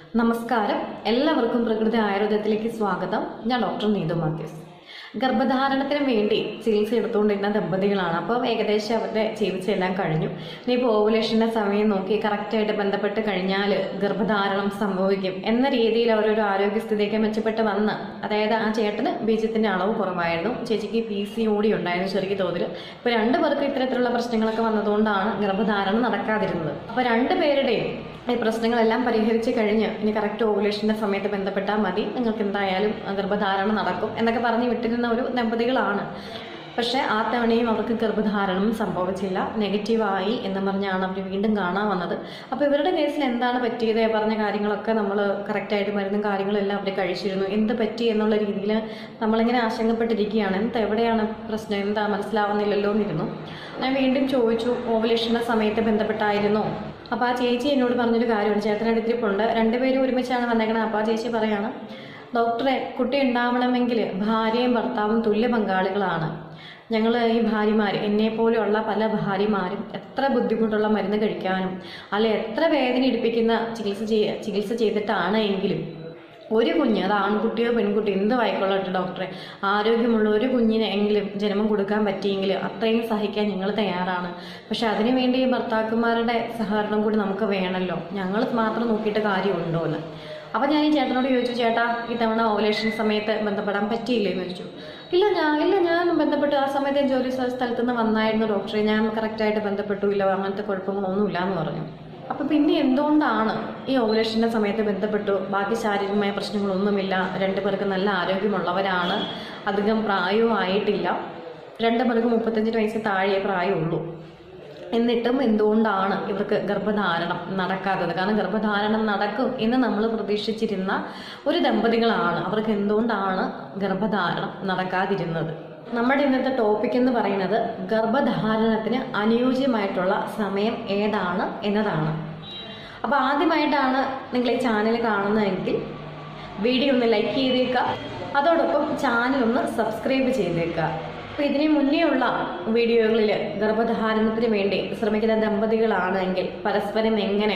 നമസ്കാരം എല്ലാവർക്കും പ്രകൃതി ആയുർവേദത്തിലേക്ക് സ്വാഗതം ഞാൻ ഡോക്ടർ നീതു മാത്യൂസ് ഗർഭധാരണത്തിന് വേണ്ടി ചികിത്സ എടുത്തുകൊണ്ടിരുന്ന ദമ്പതികളാണ് അപ്പോൾ ഏകദേശം അവരുടെ ചികിത്സയെല്ലാം കഴിഞ്ഞു ഇനിയിപ്പോൾ ഓവുലേഷൻ്റെ സമയം നോക്കി കറക്റ്റായിട്ട് ബന്ധപ്പെട്ട് കഴിഞ്ഞാൽ ഗർഭധാരണം സംഭവിക്കും എന്ന രീതിയിൽ അവരൊരു ആരോഗ്യസ്ഥിതിയൊക്കെ മെച്ചപ്പെട്ട് വന്ന് അതായത് ആ ചേട്ടന് ബീജത്തിൻ്റെ അളവ് കുറവായിരുന്നു ചേച്ചിക്ക് പി സി ഓടി ഉണ്ടായിരുന്നു ചെറിയ തോതിൽ ഇപ്പോൾ രണ്ടു പേർക്ക് ഇത്തരത്തിലുള്ള പ്രശ്നങ്ങളൊക്കെ വന്നതുകൊണ്ടാണ് ഗർഭധാരണം നടക്കാതിരുന്നത് അപ്പോൾ രണ്ടുപേരുടെയും ഈ പ്രശ്നങ്ങളെല്ലാം പരിഹരിച്ച് കഴിഞ്ഞ് ഇനി കറക്റ്റ് ഓവുലേഷൻ്റെ സമയത്ത് ബന്ധപ്പെട്ടാൽ മതി നിങ്ങൾക്ക് എന്തായാലും ഗർഭധാരണം നടക്കും എന്നൊക്കെ പറഞ്ഞ് വിട്ടിരുന്ന ഒരു ദമ്പതികളാണ് പക്ഷേ ആ തവണയും അവർക്ക് ഗർഭധാരണം സംഭവിച്ചില്ല നെഗറ്റീവായി എന്ന് പറഞ്ഞാണ് അവർ വീണ്ടും കാണാൻ വന്നത് അപ്പോൾ ഇവരുടെ കേസിൽ എന്താണ് പറ്റിയത് പറഞ്ഞ കാര്യങ്ങളൊക്കെ നമ്മൾ കറക്റ്റായിട്ട് മരുന്നും കാര്യങ്ങളും എല്ലാം അവർ കഴിച്ചിരുന്നു എന്ത് പറ്റി എന്നുള്ള രീതിയിൽ നമ്മളിങ്ങനെ ആശങ്കപ്പെട്ടിരിക്കുകയാണ് എന്ത് എവിടെയാണ് പ്രശ്നം എന്താ മനസ്സിലാവുന്നില്ലല്ലോ എന്നിരുന്നു ഞാൻ വീണ്ടും ചോദിച്ചു ഓവുലേഷൻ്റെ സമയത്ത് ബന്ധപ്പെട്ടായിരുന്നോ അപ്പോൾ ആ ചേച്ചി എന്നോട് പറഞ്ഞൊരു കാര്യമാണ് ചേട്ടൻ്റെ ഇരിപ്പുണ്ട് രണ്ടുപേരും ഒരുമിച്ചാണ് വന്നേക്കണത് അപ്പോൾ ആ ചേച്ചി പറയാണ് ഡോക്ടറെ കുട്ടി ഉണ്ടാവണമെങ്കിൽ ഭാര്യയും ഭർത്താവും തുല്യ പങ്കാളികളാണ് ഞങ്ങൾ ഈ ഭാര്യമാർ എന്നെപ്പോലെയുള്ള പല ഭാര്യമാരും എത്ര ബുദ്ധിമുട്ടുള്ള മരുന്ന് കഴിക്കാനും അല്ലെ എത്ര വേദന ഇടിപ്പിക്കുന്ന ചികിത്സ ചെയ്യ ചികിത്സ ചെയ്തിട്ടാണ് എങ്കിലും ഒരു കുഞ്ഞ് അത് ആൺകുട്ടിയോ പെൺകുട്ടിയോ എന്ത് വായിക്കൊള്ളട്ടെ ഡോക്ടറെ ആരോഗ്യമുള്ള ഒരു കുഞ്ഞിനെ എങ്കിലും ജന്മം കൊടുക്കാൻ പറ്റിയെങ്കിൽ അത്രയും സഹിക്കാൻ ഞങ്ങൾ തയ്യാറാണ് പക്ഷെ അതിനുവേണ്ടി ഭർത്താക്കന്മാരുടെ സഹകരണം കൂടി നമുക്ക് വേണമല്ലോ ഞങ്ങൾ മാത്രം നോക്കിയിട്ട് കാര്യമുണ്ടോ എന്ന് അപ്പം ഞാൻ ഈ ചേട്ടനോട് ചോദിച്ചു ചേട്ടാ ഇത്തവണ ഓവുലേഷൻ സമയത്ത് ബന്ധപ്പെടാൻ പറ്റിയില്ലേ എന്ന് ചോദിച്ചു ഇല്ല ഞാൻ ഇല്ല ഞാൻ ബന്ധപ്പെട്ട് ആ സമയത്ത് ഞാൻ ജോലി സ്ഥ- സ്ഥലത്ത് നിന്ന് വന്നായിരുന്നു ഡോക്ടറെ ഞാൻ കറക്റ്റായിട്ട് ബന്ധപ്പെട്ടു ഇല്ല അങ്ങനത്തെ കുഴപ്പങ്ങളൊന്നുമില്ല എന്ന് പറഞ്ഞു അപ്പം പിന്നെ എന്തുകൊണ്ടാണ് ഈ ഓവുലേഷൻ്റെ സമയത്ത് ബന്ധപ്പെട്ടു ബാക്കി ശാരീരികമായ പ്രശ്നങ്ങളൊന്നുമില്ല രണ്ടു പേർക്ക് നല്ല ആരോഗ്യമുള്ളവരാണ് അധികം പ്രായവും ആയിട്ടില്ല രണ്ടു പേർക്ക് മുപ്പത്തഞ്ച് വയസ്സ് താഴെ പ്രായമുള്ളൂ എന്നിട്ടും എന്തുകൊണ്ടാണ് ഇവർക്ക് ഗർഭധാരണം നടക്കാത്തത് കാരണം ഗർഭധാരണം നടക്കും എന്ന് നമ്മൾ പ്രതീക്ഷിച്ചിരുന്ന ഒരു ദമ്പതികളാണ് അവർക്ക് എന്തുകൊണ്ടാണ് ഗർഭധാരണം നടക്കാതിരുന്നത് നമ്മുടെ ഇന്നത്തെ ടോപ്പിക് എന്ന് പറയുന്നത് ഗർഭധാരണത്തിന് അനുയോജ്യമായിട്ടുള്ള സമയം ഏതാണ് എന്നതാണ് അപ്പോൾ ആദ്യമായിട്ടാണ് നിങ്ങൾ ഈ ചാനൽ കാണുന്നതെങ്കിൽ വീഡിയോ ഒന്ന് ലൈക്ക് ചെയ്തേക്കുക അതോടൊപ്പം ചാനൽ ഒന്ന് സബ്സ്ക്രൈബ് ചെയ്തേക്കുക അപ്പോൾ ഇതിന് മുന്നേ ഉള്ള വീഡിയോകളിൽ ഗർഭധാരണത്തിന് വേണ്ടി ശ്രമിക്കുന്ന ദമ്പതികളാണെങ്കിൽ പരസ്പരം എങ്ങനെ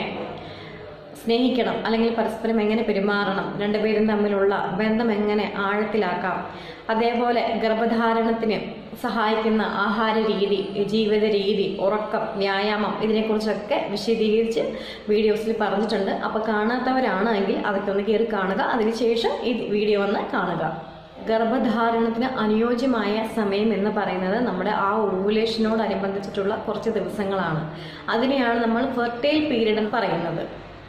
സ്നേഹിക്കണം അല്ലെങ്കിൽ പരസ്പരം എങ്ങനെ പെരുമാറണം രണ്ടുപേരും തമ്മിലുള്ള ബന്ധം എങ്ങനെ ആഴത്തിലാക്കാം അതേപോലെ ഗർഭധാരണത്തിന് സഹായിക്കുന്ന ആഹാര രീതി ജീവിത രീതി ഉറക്കം വ്യായാമം ഇതിനെക്കുറിച്ചൊക്കെ വിശദീകരിച്ച് വീഡിയോസിൽ പറഞ്ഞിട്ടുണ്ട് അപ്പോൾ കാണാത്തവരാണെങ്കിൽ അതൊക്കെ ഒന്ന് കയറി കാണുക അതിനുശേഷം ഈ വീഡിയോ ഒന്ന് കാണുക ഗർഭധാരണത്തിന് അനുയോജ്യമായ സമയം എന്ന് പറയുന്നത് നമ്മുടെ ആ ഓവുലേഷനോടനുബന്ധിച്ചിട്ടുള്ള കുറച്ച് ദിവസങ്ങളാണ് അതിനെയാണ് നമ്മൾ ഫെർട്ടൈൽ പീരീഡ് എന്ന് പറയുന്നത്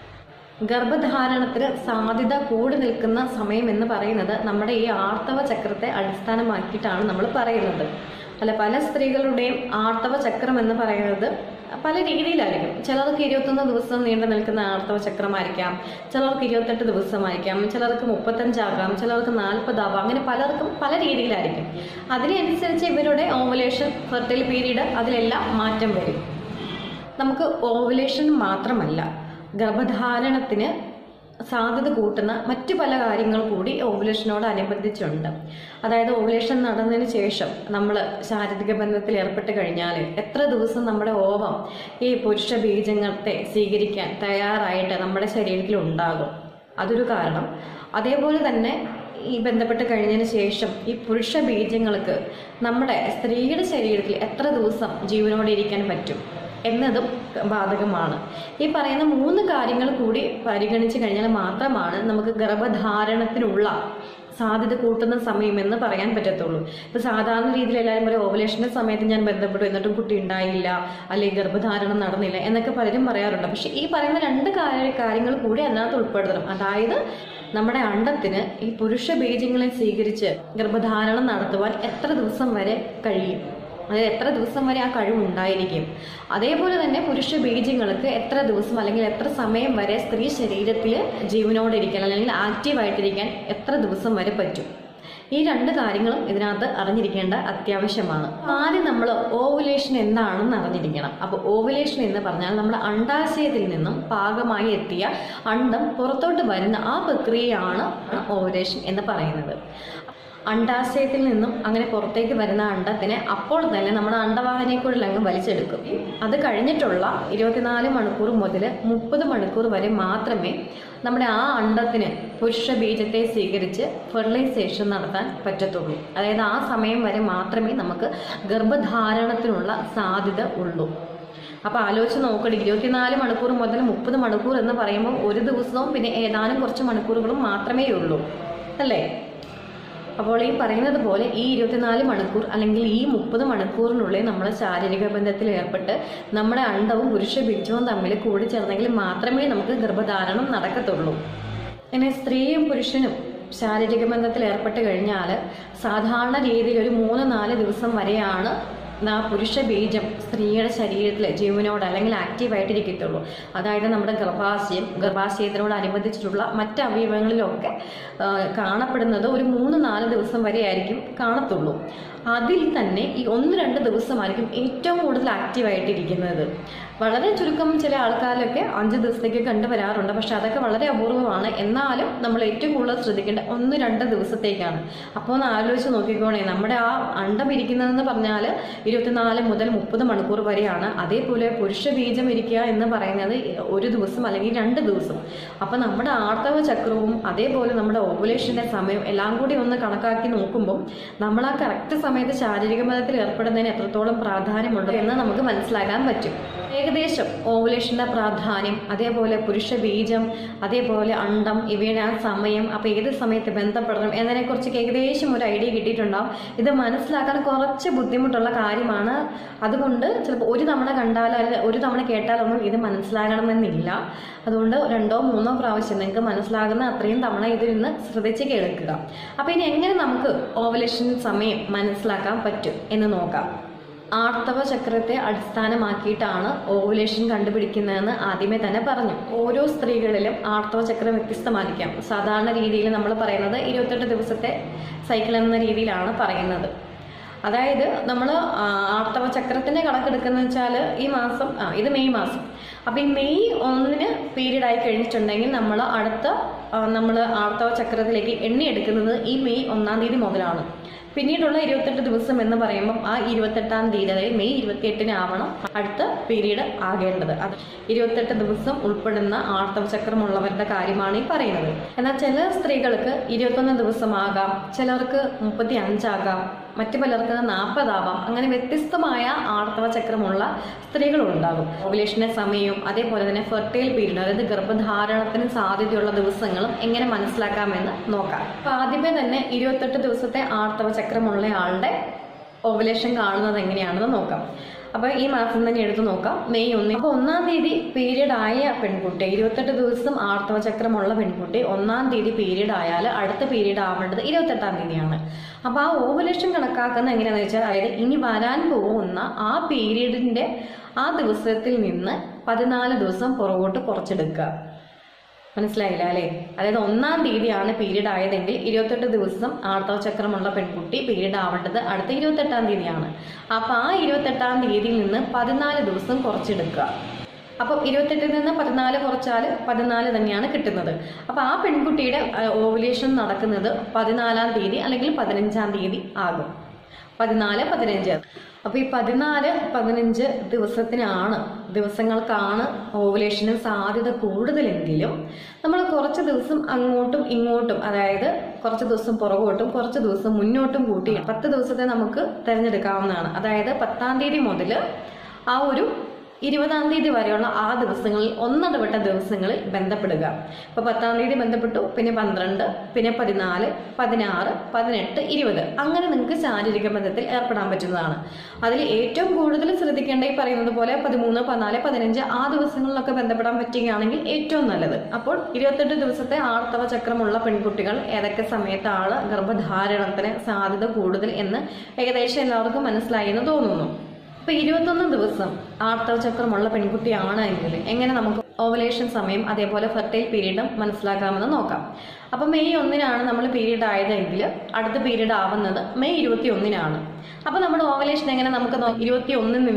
ഗർഭധാരണത്തിന് സാധ്യത കൂടി നിൽക്കുന്ന സമയം എന്ന് പറയുന്നത് നമ്മുടെ ഈ ആർത്തവ ചക്രത്തെ അടിസ്ഥാനമാക്കിയിട്ടാണ് നമ്മൾ പറയുന്നത് അല്ല പല സ്ത്രീകളുടെയും ആർത്തവ ചക്രം എന്ന് പറയുന്നത് പല രീതിയിലായിരിക്കും ചിലർക്ക് ഇരുപത്തൊന്ന് ദിവസം നീണ്ടു നിൽക്കുന്ന ആർത്തവ ചക്രമായിരിക്കാം ചിലർക്ക് ഇരുപത്തെട്ട് ദിവസമായിരിക്കാം ചിലർക്ക് മുപ്പത്തഞ്ചാകാം ചിലർക്ക് നാൽപ്പതാവാം അങ്ങനെ പലർക്കും പല രീതിയിലായിരിക്കും അതിനനുസരിച്ച് ഇവരുടെ ഓവുലേഷൻ ഫെർട്ടൈൽ പീരീഡ് അതിലെല്ലാം മാറ്റം വരും നമുക്ക് ഓവുലേഷൻ മാത്രമല്ല ഗർഭധാരണത്തിന് സാധ്യത കൂട്ടുന്ന മറ്റു പല കാര്യങ്ങൾ കൂടി ഓവുലേഷനോട് അനുബന്ധിച്ചുണ്ട് അതായത് ഓവുലേഷൻ നടന്നതിന് ശേഷം നമ്മൾ ശാരീരിക ബന്ധത്തിൽ ഏർപ്പെട്ട് കഴിഞ്ഞാൽ എത്ര ദിവസം നമ്മുടെ ഓവം ഈ പുരുഷ ബീജങ്ങളത്തെ സ്വീകരിക്കാൻ തയ്യാറായിട്ട് നമ്മുടെ ശരീരത്തിൽ ഉണ്ടാകും അതൊരു കാരണം അതേപോലെ തന്നെ ഈ ബന്ധപ്പെട്ട് കഴിഞ്ഞതിന് ശേഷം ഈ പുരുഷ ബീജങ്ങൾക്ക് നമ്മുടെ സ്ത്രീയുടെ ശരീരത്തിൽ എത്ര ദിവസം ജീവനോടെ ഇരിക്കാൻ പറ്റും എന്നതും ബാധകമാണ് ഈ പറയുന്ന മൂന്ന് കാര്യങ്ങൾ കൂടി പരിഗണിച്ച് കഴിഞ്ഞാൽ മാത്രമാണ് നമുക്ക് ഗർഭധാരണത്തിനുള്ള സാധ്യത കൂട്ടുന്ന സമയം എന്ന് പറയാൻ പറ്റത്തുള്ളൂ ഇപ്പൊ സാധാരണ രീതിയിൽ എല്ലാവരും പറയും ഓവലേഷന്റെ സമയത്ത് ഞാൻ ബന്ധപ്പെട്ടു എന്നിട്ടും കുട്ടി ഉണ്ടായില്ല അല്ലെങ്കിൽ ഗർഭധാരണം നടന്നില്ല എന്നൊക്കെ പലരും പറയാറുണ്ട് പക്ഷെ ഈ പറയുന്ന രണ്ട് കാര്യ കാര്യങ്ങൾ കൂടി അതിനകത്ത് ഉൾപ്പെടുത്തണം അതായത് നമ്മുടെ അണ്ടത്തിന് ഈ പുരുഷ ബീജങ്ങളെ സ്വീകരിച്ച് ഗർഭധാരണം നടത്തുവാൻ എത്ര ദിവസം വരെ കഴിയും അതായത് എത്ര ദിവസം വരെ ആ കഴിവ് ഉണ്ടായിരിക്കും അതേപോലെ തന്നെ പുരുഷ ബീജങ്ങൾക്ക് എത്ര ദിവസം അല്ലെങ്കിൽ എത്ര സമയം വരെ സ്ത്രീ ശരീരത്തിൽ ജീവനോടെ ഇരിക്കാൻ അല്ലെങ്കിൽ ആക്റ്റീവായിട്ടിരിക്കാൻ എത്ര ദിവസം വരെ പറ്റും ഈ രണ്ട് കാര്യങ്ങളും ഇതിനകത്ത് അറിഞ്ഞിരിക്കേണ്ട അത്യാവശ്യമാണ് ആദ്യം നമ്മൾ ഓവുലേഷൻ എന്താണെന്ന് അറിഞ്ഞിരിക്കണം അപ്പോൾ ഓവുലേഷൻ എന്ന് പറഞ്ഞാൽ നമ്മുടെ അണ്ടാശയത്തിൽ നിന്നും പാകമായി എത്തിയ അണ്ടം പുറത്തോട്ട് വരുന്ന ആ പ്രക്രിയയാണ് ഓവുലേഷൻ എന്ന് പറയുന്നത് അണ്ടാശയത്തിൽ നിന്നും അങ്ങനെ പുറത്തേക്ക് വരുന്ന അണ്ടത്തിനെ അപ്പോൾ തന്നെ നമ്മുടെ അണ്ടവാഹനയ്ക്കുള്ളിൽ അങ്ങ് വലിച്ചെടുക്കും അത് കഴിഞ്ഞിട്ടുള്ള ഇരുപത്തിനാല് മണിക്കൂർ മുതൽ മുപ്പത് മണിക്കൂർ വരെ മാത്രമേ നമ്മുടെ ആ അണ്ടത്തിന് പുരുഷ ബീജത്തെ സ്വീകരിച്ച് ഫെർട്ടിലൈസേഷൻ നടത്താൻ പറ്റത്തുള്ളൂ അതായത് ആ സമയം വരെ മാത്രമേ നമുക്ക് ഗർഭധാരണത്തിനുള്ള സാധ്യത ഉള്ളൂ അപ്പോൾ ആലോചിച്ച് നോക്കടി ഇരുപത്തിനാല് മണിക്കൂർ മുതൽ മുപ്പത് മണിക്കൂർ എന്ന് പറയുമ്പോൾ ഒരു ദിവസവും പിന്നെ ഏതാനും കുറച്ച് മണിക്കൂറുകളും മാത്രമേ ഉള്ളൂ അല്ലേ അപ്പോൾ ഈ പറയുന്നത് പോലെ ഈ ഇരുപത്തിനാല് മണിക്കൂർ അല്ലെങ്കിൽ ഈ മുപ്പത് മണിക്കൂറിനുള്ളിൽ നമ്മൾ ശാരീരിക ബന്ധത്തിൽ ഏർപ്പെട്ട് നമ്മുടെ അണ്ടവും പുരുഷ ബീജവും തമ്മിൽ കൂടിച്ചേർന്നെങ്കിൽ മാത്രമേ നമുക്ക് ഗർഭധാരണം നടക്കത്തുള്ളൂ ഇനി സ്ത്രീയും പുരുഷനും ശാരീരിക ബന്ധത്തിൽ ഏർപ്പെട്ട് കഴിഞ്ഞാൽ സാധാരണ രീതിയിൽ ഒരു മൂന്ന് നാല് ദിവസം വരെയാണ് ആ പുരുഷ ബീജം സ്ത്രീയുടെ ശരീരത്തിൽ ജീവനോട് അല്ലെങ്കിൽ ആക്റ്റീവായിട്ടിരിക്കത്തുള്ളൂ അതായത് നമ്മുടെ ഗർഭാശയം ഗർഭാശയത്തിനോടനുബന്ധിച്ചിട്ടുള്ള മറ്റ് അവയവങ്ങളിലൊക്കെ ആ, കാണപ്പെടുന്നത് ഒരു മൂന്ന് നാല് ദിവസം വരെ ആയിരിക്കും കാണത്തുള്ളൂ അതിൽ തന്നെ ഈ ഒന്ന് രണ്ട് ദിവസമായിരിക്കും ഏറ്റവും കൂടുതൽ ആക്റ്റീവായിട്ടിരിക്കുന്നത് വളരെ ചുരുക്കം ചില ആൾക്കാരിലൊക്കെ അഞ്ച് ദിവസത്തേക്ക് കണ്ടുവരാറുണ്ട് പക്ഷെ അതൊക്കെ വളരെ അപൂർവമാണ് എന്നാലും നമ്മൾ ഏറ്റവും കൂടുതൽ ശ്രദ്ധിക്കേണ്ട ഒന്ന് രണ്ട് ദിവസത്തേക്കാണ് അപ്പോൾ ഒന്ന് ആലോചിച്ച് നോക്കിക്കോണേ നമ്മുടെ ആ അണ്ടം ഇരിക്കുന്നതെന്ന് പറഞ്ഞാൽ ഇരുപത്തിനാല് മുതൽ മുപ്പത് മണിക്കൂർ വരെയാണ് അതേപോലെ പുരുഷ ബീജം ഇരിക്കുക എന്ന് പറയുന്നത് ഒരു ദിവസം അല്ലെങ്കിൽ രണ്ട് ദിവസം അപ്പം നമ്മുടെ ആർത്തവ ചക്രവും അതേപോലെ നമ്മുടെ ഓവുലേഷൻ്റെ സമയം എല്ലാം കൂടി ഒന്ന് കണക്കാക്കി നോക്കുമ്പോൾ നമ്മൾ ആ കറക്റ്റ് സമയത്ത് ശാരീരിക ബന്ധത്തിൽ ഏർപ്പെടുന്നതിന് എത്രത്തോളം പ്രാധാന്യമുണ്ട് എന്ന് നമുക്ക് മനസ്സിലാക്കാൻ പറ്റും ഏകദേശം ഓവുലേഷൻ്റെ പ്രാധാന്യം അതേപോലെ പുരുഷ ബീജം അതേപോലെ അണ്ടം ഇവയുടെ ആ സമയം അപ്പോൾ ഏത് സമയത്ത് ബന്ധപ്പെടണം എന്നതിനെക്കുറിച്ചൊക്കെ ഏകദേശം ഒരു ഐഡിയ കിട്ടിയിട്ടുണ്ടാവും ഇത് മനസ്സിലാക്കാൻ കുറച്ച് ബുദ്ധിമുട്ടുള്ള കാര്യമാണ് അതുകൊണ്ട് ചിലപ്പോൾ ഒരു തവണ കണ്ടാൽ അല്ലെങ്കിൽ ഒരു തവണ കേട്ടാലൊന്നും ഇത് മനസ്സിലാകണമെന്നില്ല അതുകൊണ്ട് രണ്ടോ മൂന്നോ പ്രാവശ്യം നിങ്ങൾക്ക് മനസ്സിലാകുന്ന അത്രയും തവണ ഇതിൽ നിന്ന് ശ്രദ്ധിച്ച് കേൾക്കുക അപ്പോൾ ഇനി എങ്ങനെ നമുക്ക് ഓവലേഷൻ സമയം മനസ്സിലാക്കാൻ പറ്റും എന്ന് നോക്കാം ആർത്തവ ചക്രത്തെ അടിസ്ഥാനമാക്കിയിട്ടാണ് ഓവുലേഷൻ കണ്ടുപിടിക്കുന്നതെന്ന് ആദ്യമേ തന്നെ പറഞ്ഞു ഓരോ സ്ത്രീകളിലും ആർത്തവ ചക്രം വ്യത്യസ്തമായിരിക്കാം സാധാരണ രീതിയിൽ നമ്മൾ പറയുന്നത് ഇരുപത്തെട്ട് ദിവസത്തെ സൈക്കിൾ എന്ന രീതിയിലാണ് പറയുന്നത് അതായത് നമ്മൾ ആർത്തവ ചക്രത്തിന്റെ കണക്കെടുക്കുന്ന വെച്ചാൽ ഈ മാസം ആ ഇത് മെയ് മാസം അപ്പം ഈ മെയ് ഒന്നിന് പീരീഡ് ആയി കഴിഞ്ഞിട്ടുണ്ടെങ്കിൽ നമ്മൾ അടുത്ത നമ്മൾ ആർത്തവ ചക്രത്തിലേക്ക് എണ്ണിയെടുക്കുന്നത് ഈ മെയ് ഒന്നാം തീയതി മുതലാണ് പിന്നീടുള്ള ഇരുപത്തെട്ട് ദിവസം എന്ന് പറയുമ്പം ആ ഇരുപത്തെട്ടാം തീയതി അതായത് മെയ് ഇരുപത്തിയെട്ടിന് ആവണം അടുത്ത പീരീഡ് ആകേണ്ടത് അത് ഇരുപത്തെട്ട് ദിവസം ഉൾപ്പെടുന്ന ആർത്തവ ചക്രമുള്ളവരുടെ കാര്യമാണ് ഈ പറയുന്നത് എന്നാൽ ചില സ്ത്രീകൾക്ക് ഇരുപത്തൊന്ന് ദിവസമാകാം ചിലർക്ക് മുപ്പത്തി അഞ്ചാകാം മറ്റു പലർക്ക് നാൽപ്പതാവാം അങ്ങനെ വ്യത്യസ്തമായ ആർത്തവ ചക്രമുള്ള സ്ത്രീകളുണ്ടാകും ഓവുലേഷന്റെ സമയവും അതേപോലെ തന്നെ ഫെർട്ടൈൽ പീരീഡ് അതായത് ഗർഭധാരണത്തിന് സാധ്യതയുള്ള ദിവസങ്ങളും എങ്ങനെ മനസ്സിലാക്കാമെന്ന് നോക്കാം അപ്പൊ ആദ്യമേ തന്നെ ഇരുപത്തെട്ട് ദിവസത്തെ ആർത്തവ ചക്രമുള്ള ആളുടെ ഓവുലേഷൻ കാണുന്നത് എങ്ങനെയാണെന്ന് നോക്കാം അപ്പോൾ ഈ മാസം തന്നെ എടുത്തു നോക്കാം മെയ് ഒന്ന് അപ്പോൾ ഒന്നാം തീയതി പീരീഡ് ആയ പെൺകുട്ടി ഇരുപത്തെട്ട് ദിവസം ആർത്തവ ചക്രമുള്ള പെൺകുട്ടി ഒന്നാം തീയതി പീരീഡ് ആയാൽ അടുത്ത പീരീഡ് ആവേണ്ടത് ഇരുപത്തെട്ടാം തീയതിയാണ് അപ്പോൾ ആ ഓവുലേഷൻ കണക്കാക്കുന്ന എങ്ങനെയാണെന്ന് വെച്ചാൽ അതായത് ഇനി വരാൻ പോകുന്ന ആ പീരീഡിന്റെ ആ ദിവസത്തിൽ നിന്ന് പതിനാല് ദിവസം പുറകോട്ട് കുറച്ചെടുക്കുക മനസ്സിലായില്ല അല്ലേ അതായത് ഒന്നാം തീയതിയാണ് പീരീഡ് ആയതെങ്കിൽ ഇരുപത്തെട്ട് ദിവസം ആർത്തവ ചക്രമുള്ള പെൺകുട്ടി പീരീഡ് ആവേണ്ടത് അടുത്ത ഇരുപത്തെട്ടാം തീയതിയാണ് അപ്പൊ ആ ഇരുപത്തെട്ടാം തീയതിയിൽ നിന്ന് പതിനാല് ദിവസം കുറച്ചെടുക്കുക അപ്പം ഇരുപത്തെട്ടിൽ നിന്ന് പതിനാല് കുറച്ചാൽ പതിനാല് തന്നെയാണ് കിട്ടുന്നത് അപ്പം ആ പെൺകുട്ടിയുടെ ഓവുലേഷൻ നടക്കുന്നത് പതിനാലാം തീയതി അല്ലെങ്കിൽ പതിനഞ്ചാം തീയതി ആകും പതിനാല് പതിനഞ്ച് അപ്പോൾ ഈ പതിനാല് പതിനഞ്ച് ദിവസത്തിനാണ് ദിവസങ്ങൾക്കാണ് ഓവുലേഷന് സാധ്യത കൂടുതലെങ്കിലും നമ്മൾ കുറച്ച് ദിവസം അങ്ങോട്ടും ഇങ്ങോട്ടും അതായത് കുറച്ച് ദിവസം പുറകോട്ടും കുറച്ച് ദിവസം മുന്നോട്ടും കൂട്ടി പത്ത് ദിവസത്തെ നമുക്ക് തിരഞ്ഞെടുക്കാവുന്നതാണ് അതായത് പത്താം തീയതി മുതൽ ആ ഒരു ഇരുപതാം തീയതി വരെയുള്ള ആ ദിവസങ്ങളിൽ ഒന്നിടവിട്ട ദിവസങ്ങളിൽ ബന്ധപ്പെടുക ഇപ്പൊ പത്താം തീയതി ബന്ധപ്പെട്ടു പിന്നെ പന്ത്രണ്ട് പിന്നെ പതിനാല് പതിനാറ് പതിനെട്ട് ഇരുപത് അങ്ങനെ നിങ്ങൾക്ക് ശാരീരിക ബന്ധത്തിൽ ഏർപ്പെടാൻ പറ്റുന്നതാണ് അതിൽ ഏറ്റവും കൂടുതൽ ശ്രദ്ധിക്കേണ്ട ഈ പറയുന്നത് പോലെ പതിമൂന്ന് പതിനാല് പതിനഞ്ച് ആ ദിവസങ്ങളിലൊക്കെ ബന്ധപ്പെടാൻ പറ്റുകയാണെങ്കിൽ ഏറ്റവും നല്ലത് അപ്പോൾ ഇരുപത്തെട്ട് ദിവസത്തെ ആർത്തവ ചക്രമുള്ള പെൺകുട്ടികൾ ഏതൊക്കെ സമയത്താണ് ഗർഭധാരണത്തിന് സാധ്യത കൂടുതൽ എന്ന് ഏകദേശം എല്ലാവർക്കും മനസ്സിലായി എന്ന് തോന്നുന്നു ഇപ്പൊ ഇരുപത്തൊന്ന് ദിവസം ആർത്തവ ചക്രമുള്ള പെൺകുട്ടിയാണ് എങ്കിൽ എങ്ങനെ നമുക്ക് ഓവലേഷൻ സമയം അതേപോലെ ഫെർട്ടൈൽ പീരീഡും മനസ്സിലാക്കാമെന്ന് നോക്കാം അപ്പൊ മെയ് ഒന്നിനാണ് നമ്മൾ പീരീഡ് ആയതെങ്കിൽ അടുത്ത പീരീഡ് ആവുന്നത് മെയ് ഇരുപത്തി ഒന്നിനാണ് അപ്പൊ നമ്മുടെ ഓവലേഷൻ എങ്ങനെ നമുക്ക് ഇരുപത്തി ഒന്നിൽ നിന്നും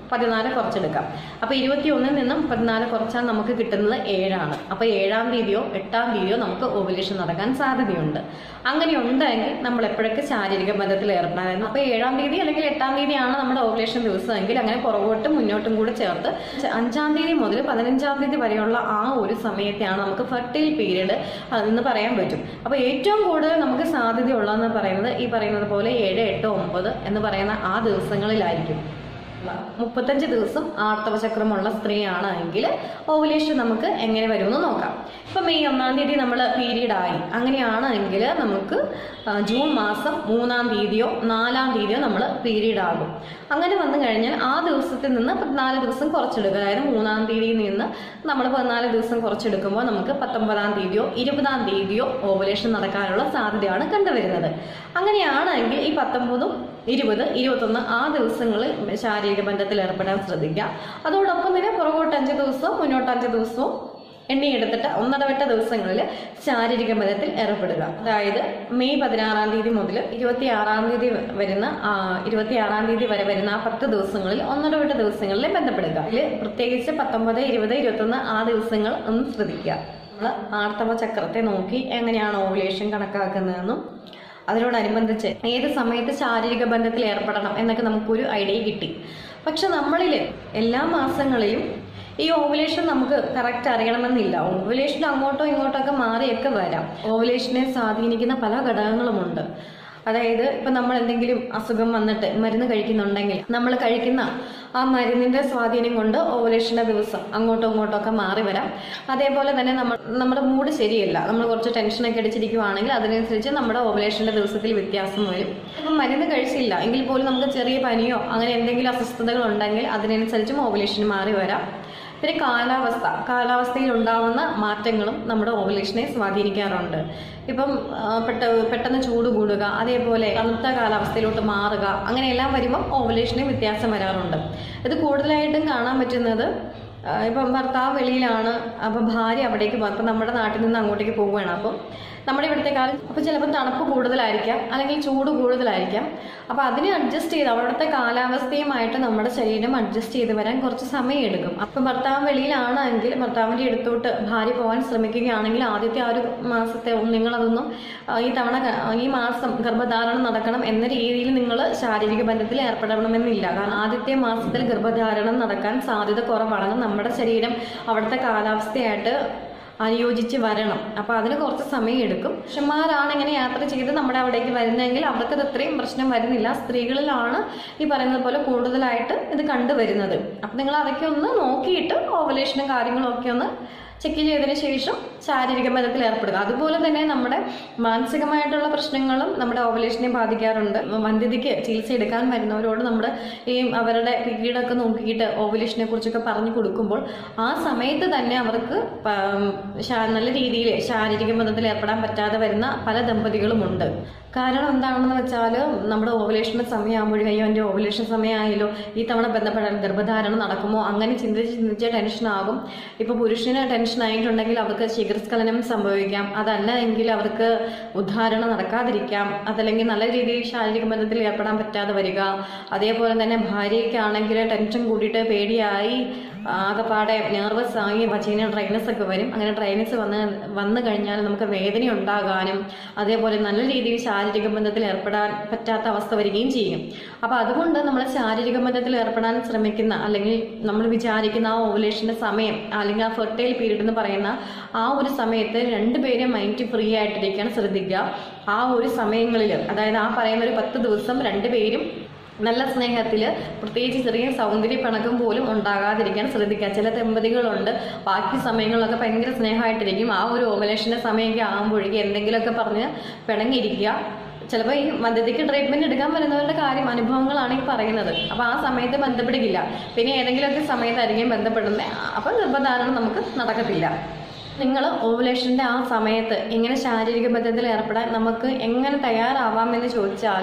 പതിനാല് കുറച്ചെടുക്കാം അപ്പോൾ ഇരുപത്തി ഒന്നിൽ നിന്നും പതിനാല് കുറച്ചാൽ നമുക്ക് കിട്ടുന്നത് ഏഴാണ് അപ്പോൾ ഏഴാം തീയതിയോ എട്ടാം തീയതിയോ നമുക്ക് ഓവുലേഷൻ നടക്കാൻ സാധ്യതയുണ്ട് അങ്ങനെ ഉണ്ടെങ്കിൽ നമ്മൾ എപ്പോഴൊക്കെ ശാരീരിക ബന്ധത്തിൽ ഏർപ്പെടാൻ അപ്പോൾ ഏഴാം തീയതി അല്ലെങ്കിൽ എട്ടാം തീയതിയാണ് നമ്മുടെ ഓവുലേഷൻ ദിവസമെങ്കിൽ അങ്ങനെ പുറകോട്ടും മുന്നോട്ടും കൂടെ ചേർത്ത് അഞ്ചാം തീയതി മുതൽ പതിനഞ്ചാം തീയതി വരെയുള്ള ആ ഒരു സമയത്തെയാണ് നമുക്ക് ഫെർട്ടൈൽ പീരീഡ് എന്ന് പറയാൻ പറ്റും അപ്പോൾ ഏറ്റവും കൂടുതൽ നമുക്ക് സാധ്യതയുള്ളതെന്ന് പറയുന്നത് ഈ പറയുന്നത് പോലെ ഏഴ് എട്ട് ഒമ്പത് എന്ന് പറയുന്ന ആ ദിവസങ്ങളിലായിരിക്കും മുപ്പത്തഞ്ച് ദിവസം ആർത്തവ ചക്രമുള്ള സ്ത്രീയാണ് എങ്കിൽ ഓവുലേഷൻ നമുക്ക് എങ്ങനെ വരുമെന്ന് നോക്കാം ഇപ്പം മെയ് ഒന്നാം തീയതി നമ്മൾ പീരീഡ് ആയി അങ്ങനെയാണ് എങ്കിൽ നമുക്ക് ആ, ജൂൺ മാസം മൂന്നാം തീയതിയോ നാലാം തീയതിയോ നമ്മൾ പീരീഡ് ആകും അങ്ങനെ വന്നു കഴിഞ്ഞാൽ ആ ദിവസത്തിൽ നിന്ന് പതിനാല് ദിവസം കുറച്ചെടുക്കുക അതായത് മൂന്നാം തീയതിയിൽ നിന്ന് നമ്മൾ പതിനാല് ദിവസം കുറച്ചെടുക്കുമ്പോൾ നമുക്ക് പത്തൊമ്പതാം തീയതിയോ ഇരുപതാം തീയതിയോ ഓവുലേഷൻ നടക്കാനുള്ള സാധ്യതയാണ് കണ്ടുവരുന്നത് അങ്ങനെയാണെങ്കിൽ ഈ പത്തൊമ്പതും ഇരുപത് ഇരുപത്തൊന്ന് ആ ദിവസങ്ങളിൽ ശാരീരിക ബന്ധത്തിൽ ഏർപ്പെടാൻ ശ്രദ്ധിക്കുക അതോടൊപ്പം തന്നെ പുറകോട്ട് അഞ്ച് ദിവസവും മുന്നോട്ട് അഞ്ച് ദിവസവും എണ്ണിയെടുത്തിട്ട് ഒന്നടവിട്ട ദിവസങ്ങളിൽ ശാരീരിക ബന്ധത്തിൽ ഏർപ്പെടുക അതായത് മെയ് പതിനാറാം തീയതി മുതൽ ഇരുപത്തി ആറാം തീയതി വരുന്ന ഇരുപത്തി ആറാം തീയതി വരെ വരുന്ന ആ പത്ത് ദിവസങ്ങളിൽ ഒന്നടവിട്ട ദിവസങ്ങളിൽ ബന്ധപ്പെടുക അതിൽ പ്രത്യേകിച്ച് പത്തൊമ്പത് ഇരുപത് ഇരുപത്തൊന്ന് ആ ദിവസങ്ങൾ ഒന്ന് ശ്രദ്ധിക്കുക നമ്മൾ ആർത്തവ ചക്രത്തെ നോക്കി എങ്ങനെയാണ് ഓവുലേഷൻ കണക്കാക്കുന്നതെന്നും അതിനോടനുബന്ധിച്ച് ഏത് സമയത്ത് ശാരീരിക ബന്ധത്തിൽ ഏർപ്പെടണം എന്നൊക്കെ നമുക്കൊരു ഐഡിയ കിട്ടി പക്ഷെ നമ്മളിൽ എല്ലാ മാസങ്ങളിലും ഈ ഓവുലേഷൻ നമുക്ക് കറക്റ്റ് അറിയണമെന്നില്ല ഓവുലേഷൻ അങ്ങോട്ടോ ഇങ്ങോട്ടോ ഒക്കെ മാറിയൊക്കെ വരാം ഓവുലേഷനെ സ്വാധീനിക്കുന്ന പല ഘടകങ്ങളുമുണ്ട് അതായത് ഇപ്പം നമ്മൾ എന്തെങ്കിലും അസുഖം വന്നിട്ട് മരുന്ന് കഴിക്കുന്നുണ്ടെങ്കിൽ നമ്മൾ കഴിക്കുന്ന ആ മരുന്നിന്റെ സ്വാധീനം കൊണ്ട് ഓവുലേഷന്റെ ദിവസം അങ്ങോട്ടോ ഇങ്ങോട്ടോ ഒക്കെ മാറി വരാം അതേപോലെ തന്നെ നമ്മൾ നമ്മുടെ മൂഡ് ശരിയല്ല നമ്മൾ കുറച്ച് ടെൻഷനൊക്കെ അടിച്ചിരിക്കുവാണെങ്കിൽ അതിനനുസരിച്ച് നമ്മുടെ ഓവുലേഷന്റെ ദിവസത്തിൽ വ്യത്യാസം വരും ഇപ്പം മരുന്ന് കഴിച്ചില്ല എങ്കിൽ പോലും നമുക്ക് ചെറിയ പനിയോ അങ്ങനെ എന്തെങ്കിലും അസ്വസ്ഥതകൾ ഉണ്ടെങ്കിൽ അതിനനുസരിച്ചും ഓവുലേഷൻ മാറി വരാം പിന്നെ കാലാവസ്ഥ കാലാവസ്ഥയിൽ ഉണ്ടാവുന്ന മാറ്റങ്ങളും നമ്മുടെ ഓവുലേഷനെ സ്വാധീനിക്കാറുണ്ട് ഇപ്പം ആ, പെട്ട പെട്ടെന്ന് ചൂട് കൂടുക അതേപോലെ തണുത്ത കാലാവസ്ഥയിലോട്ട് മാറുക അങ്ങനെയെല്ലാം വരുമ്പം ഓവുലേഷന് വ്യത്യാസം വരാറുണ്ട് ഇത് കൂടുതലായിട്ടും കാണാൻ പറ്റുന്നത് ആ, ഇപ്പം ഭർത്താവ് വെളിയിലാണ് അപ്പം ഭാര്യ അവിടേക്ക് പോകും അപ്പം നമ്മുടെ നാട്ടിൽ നിന്ന് അങ്ങോട്ടേക്ക് പോവുകയാണ് അപ്പം നമ്മുടെ ഇവിടുത്തെ കാലം അപ്പോൾ ചിലപ്പോൾ തണുപ്പ് കൂടുതലായിരിക്കാം അല്ലെങ്കിൽ ചൂട് കൂടുതലായിരിക്കാം അപ്പോൾ അതിനെ അഡ്ജസ്റ്റ് ചെയ്ത് അവിടുത്തെ കാലാവസ്ഥയുമായിട്ട് നമ്മുടെ ശരീരം അഡ്ജസ്റ്റ് ചെയ്ത് വരാൻ കുറച്ച് സമയം എടുക്കും അപ്പം ഭർത്താവ് വെളിയിലാണെങ്കിൽ ഭർത്താവിൻ്റെ അടുത്തോട്ട് ഭാര്യ പോകാൻ ശ്രമിക്കുകയാണെങ്കിൽ ആദ്യത്തെ ആ ഒരു മാസത്തെ നിങ്ങളതൊന്നും ആ, ഈ തവണ ക- ഈ മാസം ഗർഭധാരണം നടക്കണം എന്ന രീതിയിൽ നിങ്ങൾ ശാരീരിക ബന്ധത്തിൽ ഏർപ്പെടണമെന്നില്ല കാരണം ആദ്യത്തെ മാസത്തിൽ ഗർഭധാരണം നടക്കാൻ സാധ്യത കുറവാണ് നമ്മുടെ ശരീരം അവിടുത്തെ കാലാവസ്ഥയായിട്ട് അനുയോജിച്ച് വരണം അപ്പോൾ അതിന് കുറച്ച് സമയം എടുക്കും പുരുഷന്മാരാണ് ഇങ്ങനെ യാത്ര ചെയ്ത് നമ്മുടെ അവിടേക്ക് വരുന്നതെങ്കിൽ അവർക്ക് ഇത് അത്രയും പ്രശ്നം വരുന്നില്ല സ്ത്രീകളിലാണ് ഈ പറയുന്നത് പോലെ കൂടുതലായിട്ട് ഇത് കണ്ടുവരുന്നത് അപ്പം നിങ്ങൾ അതൊക്കെ ഒന്ന് നോക്കിയിട്ട് ഓവലേഷനും കാര്യങ്ങളും ഒക്കെ ഒന്ന് ചെക്ക് ചെയ്തതിന് ശേഷം ശാരീരിക ബന്ധത്തിൽ ഏർപ്പെടുക അതുപോലെ തന്നെ നമ്മുടെ മാനസികമായിട്ടുള്ള പ്രശ്നങ്ങളും നമ്മുടെ ഓവലേഷനെ ബാധിക്കാറുണ്ട് വന്ധ്യതയ്ക്ക് ചികിത്സ എടുക്കാൻ വരുന്നവരോട് നമ്മുടെ ഈ അവരുടെ പീരീഡൊക്കെ നോക്കിയിട്ട് ഓവലേഷനെ കുറിച്ചൊക്കെ പറഞ്ഞു കൊടുക്കുമ്പോൾ ആ സമയത്ത് തന്നെ അവർക്ക് പ- ശാ- നല്ല രീതിയിൽ ശാരീരിക ബന്ധത്തിൽ ഏർപ്പെടാൻ പറ്റാതെ വരുന്ന പല ദമ്പതികളുമുണ്ട് കാരണം എന്താണെന്ന് വെച്ചാൽ നമ്മുടെ ഓവലേഷൻ്റെ സമയമാകുമ്പോഴേ അയ്യോ എൻ്റെ ഓവലേഷൻ സമയമായല്ലോ ഈ തവണ ബന്ധപ്പെടാൻ ഗർഭധാരണം നടക്കുമോ അങ്ങനെ ചിന്തിച്ച് ചിന്തിച്ച് ടെൻഷനാകും ഇപ്പോൾ പുരുഷന് ടെൻഷൻ ആയിട്ടുണ്ടെങ്കിൽ അവർക്ക് ശീഘ്രസ്ഖലനം സംഭവിക്കാം അതല്ല എങ്കിൽ അവർക്ക് ഉദ്ധാരണം നടക്കാതിരിക്കാം അതല്ലെങ്കിൽ നല്ല രീതിയിൽ ശാരീരിക ബന്ധത്തിൽ ഏർപ്പെടാൻ പറ്റാതെ വരിക അതേപോലെ തന്നെ ഭാര്യയ്ക്കാണെങ്കിൽ ടെൻഷൻ കൂടിയിട്ട് പേടിയായി ആകെപ്പാടെ നെർവസ് ആയി വച്ചീന ഡ്രൈനസ് ഒക്കെ വരും അങ്ങനെ ഡ്രൈനസ് വന്ന് വന്നു കഴിഞ്ഞാൽ നമുക്ക് വേദന ഉണ്ടാകാനും അതേപോലെ നല്ല രീതിയിൽ ശാരീരിക ബന്ധത്തിൽ ഏർപ്പെടാൻ പറ്റാത്ത അവസ്ഥ വരികയും ചെയ്യും അപ്പോൾ അതുകൊണ്ട് നമ്മൾ ശാരീരിക ബന്ധത്തിൽ ഏർപ്പെടാൻ ശ്രമിക്കുന്ന അല്ലെങ്കിൽ നമ്മൾ വിചാരിക്കുന്ന ആ ഓവുലേഷൻ്റെ സമയം അല്ലെങ്കിൽ ആ ഫെർട്ടൈൽ പീരീഡ് എന്ന് പറയുന്ന ആ ഒരു സമയത്ത് രണ്ടുപേരും മൈൻഡ് ഫ്രീ ആയിട്ടിരിക്കാൻ ശ്രദ്ധിക്കുക ആ ഒരു സമയങ്ങളിൽ അതായത് ആ പറയുന്ന ഒരു പത്ത് ദിവസം രണ്ടുപേരും നല്ല സ്നേഹത്തിൽ പ്രത്യേകിച്ച് ചെറിയ സൗന്ദര്യ പിണക്കം പോലും ഉണ്ടാകാതിരിക്കാൻ ശ്രദ്ധിക്കുക ചില ദമ്പതികളുണ്ട് ബാക്കി സമയങ്ങളിലൊക്കെ ഭയങ്കര സ്നേഹമായിട്ടിരിക്കും ആ ഒരു ഓവലേഷൻ്റെ സമയമൊക്കെ ആകുമ്പോഴേക്കും എന്തെങ്കിലുമൊക്കെ പറഞ്ഞ് പിണങ്ങിയിരിക്കുക ചിലപ്പോൾ ഈ മദ്യത്തേക്ക് ട്രീറ്റ്മെന്റ് എടുക്കാൻ വരുന്നവരുടെ കാര്യം അനുഭവങ്ങളാണ് ഈ പറയുന്നത് അപ്പോൾ ആ സമയത്ത് ബന്ധപ്പെടുകയില്ല പിന്നെ ഏതെങ്കിലുമൊക്കെ സമയത്തായിരിക്കും ബന്ധപ്പെടുന്നത് അപ്പോൾ ഗർഭധാരണം നമുക്ക് നടക്കത്തില്ല നിങ്ങൾ ഓവുലേഷൻ്റെ ആ സമയത്ത് എങ്ങനെ ശാരീരിക ബന്ധത്തിൽ ഏർപ്പെടാൻ നമുക്ക് എങ്ങനെ തയ്യാറാവാമെന്ന് ചോദിച്ചാൽ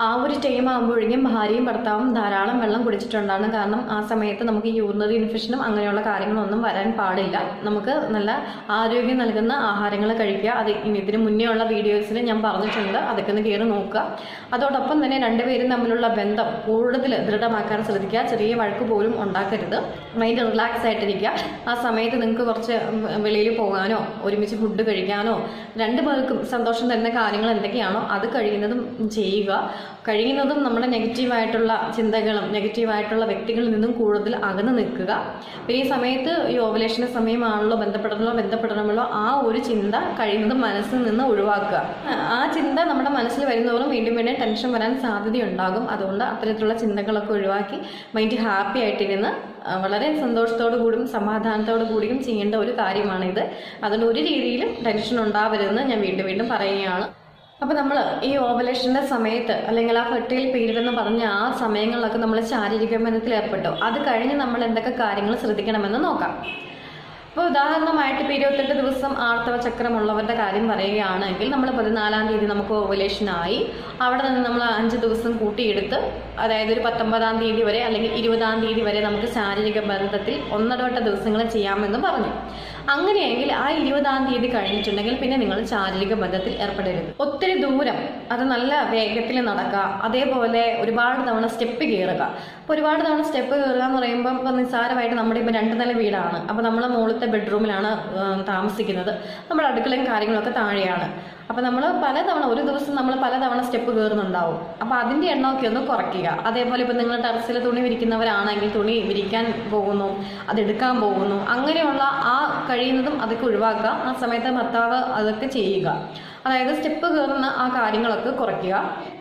ആ ഒരു ടൈം ആകുമ്പോഴേക്കും ഭാര്യയും ഭർത്താവും ധാരാളം വെള്ളം കുടിച്ചിട്ടുണ്ടാണ് കാരണം ആ സമയത്ത് നമുക്ക് യൂറിനറി ഇൻഫെക്ഷനും അങ്ങനെയുള്ള കാര്യങ്ങളൊന്നും വരാൻ പാടില്ല നമുക്ക് നല്ല ആരോഗ്യം നൽകുന്ന ആഹാരങ്ങൾ കഴിക്കുക അത് ഇനി ഇതിന് മുന്നേ ഉള്ള വീഡിയോസിൽ ഞാൻ പറഞ്ഞിട്ടുണ്ട് അതൊക്കെ ഒന്ന് കയറി നോക്കുക അതോടൊപ്പം തന്നെ രണ്ടുപേരും തമ്മിലുള്ള ബന്ധം കൂടുതൽ ദൃഢമാക്കാൻ ശ്രദ്ധിക്കുക ചെറിയ വഴക്ക് പോലും ഉണ്ടാക്കരുത് മൈൻഡ് റിലാക്സ് ആയിട്ടിരിക്കുക ആ സമയത്ത് നിങ്ങൾക്ക് കുറച്ച് വെളിയിൽ പോകാനോ ഒരുമിച്ച് ഫുഡ് കഴിക്കാനോ രണ്ടു പേർക്കും സന്തോഷം തരുന്ന കാര്യങ്ങൾ എന്തൊക്കെയാണോ അത് കഴിയുന്നതും ചെയ്യുക കഴിയുന്നതും നമ്മുടെ നെഗറ്റീവായിട്ടുള്ള ചിന്തകളും നെഗറ്റീവായിട്ടുള്ള വ്യക്തികളിൽ നിന്നും കൂടുതൽ അകന്നു നിൽക്കുക പിന്നെ ഈ സമയത്ത് ഈ ഓവലേഷൻ്റെ സമയമാണല്ലോ ബന്ധപ്പെടണമല്ലോ ബന്ധപ്പെടണമല്ലോ ആ ഒരു ചിന്ത കഴിയുന്നതും മനസ്സിൽ നിന്ന് ഒഴിവാക്കുക ആ ചിന്ത നമ്മുടെ മനസ്സിൽ വരുന്നവരും വീണ്ടും വീണ്ടും ടെൻഷൻ വരാൻ സാധ്യതയുണ്ടാകും അതുകൊണ്ട് അത്തരത്തിലുള്ള ചിന്തകളൊക്കെ ഒഴിവാക്കി മൈൻഡ് ഹാപ്പി ആയിട്ടിരുന്ന് ആ, വളരെ സന്തോഷത്തോടു കൂടിയും സമാധാനത്തോടു കൂടിയും ചെയ്യേണ്ട ഒരു കാര്യമാണിത് അതുകൊണ്ട് ഒരു രീതിയിലും ടെൻഷൻ ഉണ്ടാവരുതെന്ന് ഞാൻ വീണ്ടും വീണ്ടും പറയുകയാണ് അപ്പോൾ നമ്മൾ ഈ ഓവലേഷൻ്റെ സമയത്ത് അല്ലെങ്കിൽ ആ ഫെർട്ടൈൽ പീരീഡ് എന്ന് പറഞ്ഞ ആ സമയങ്ങളിലൊക്കെ നമ്മൾ ശാരീരിക ബന്ധത്തിൽ ഏർപ്പെട്ടു അത് കഴിഞ്ഞ് നമ്മൾ എന്തൊക്കെ കാര്യങ്ങൾ ശ്രദ്ധിക്കണമെന്ന് നോക്കാം ഇപ്പോൾ ഉദാഹരണമായിട്ട് ഇപ്പോൾ ഇരുപത്തെട്ട് ദിവസം ആർത്തവ ചക്രമുള്ളവരുടെ കാര്യം പറയുകയാണെങ്കിൽ നമ്മൾ പതിനാലാം തീയതി നമുക്ക് ഓവലേഷൻ ആയി അവിടെ നിന്ന് നമ്മൾ അഞ്ച് ദിവസം കൂട്ടിയെടുത്ത് അതായത് ഒരു പത്തൊമ്പതാം തീയതി വരെ അല്ലെങ്കിൽ ഇരുപതാം തീയതി വരെ നമുക്ക് ശാരീരിക ബന്ധത്തിൽ ഒന്നടവട്ട ദിവസങ്ങൾ ചെയ്യാമെന്ന് പറഞ്ഞു അങ്ങനെയെങ്കിൽ ആ ഇരുപതാം തീയതി കഴിഞ്ഞിട്ടുണ്ടെങ്കിൽ പിന്നെ നിങ്ങൾ ശാരീരിക ബന്ധത്തിൽ ഏർപ്പെടരുത് ഒത്തിരി ദൂരം അത് നല്ല വേഗത്തിൽ നടക്കുക അതേപോലെ ഒരുപാട് തവണ സ്റ്റെപ്പ് കയറുക അപ്പോൾ ഒരുപാട് തവണ സ്റ്റെപ്പ് കയറുക എന്ന് പറയുമ്പോൾ ഇപ്പം നിസ്സാരമായിട്ട് നമ്മുടെ ഇപ്പം രണ്ട് നില വീടാണ് അപ്പോൾ നമ്മൾ മുകളിലത്തെ ബെഡ്റൂമിലാണ് താമസിക്കുന്നത് നമ്മുടെ അടുക്കളയും കാര്യങ്ങളൊക്കെ താഴെയാണ് അപ്പോൾ നമ്മൾ പലതവണ ഒരു ദിവസം നമ്മൾ പലതവണ സ്റ്റെപ്പ് കയറുന്നുണ്ടാവും അപ്പോൾ അതിൻ്റെ എണ്ണമൊക്കെ ഒന്ന് കുറയ്ക്കുക അതേപോലെ ഇപ്പം നിങ്ങൾ ടെറസിൽ തുണി വിരിക്കുന്നവരാണെങ്കിൽ തുണി വിരിക്കാൻ പോകുന്നു അതെടുക്കാൻ പോകുന്നു അങ്ങനെയുള്ള ആ കഴിയുന്നതും അതൊക്കെ ഒഴിവാക്കുക ആ സമയത്ത് ഭർത്താവ് അതൊക്കെ ചെയ്യുക അതായത് സ്റ്റെപ്പ് കയറുന്ന ആ കാര്യങ്ങളൊക്കെ കുറയ്ക്കുക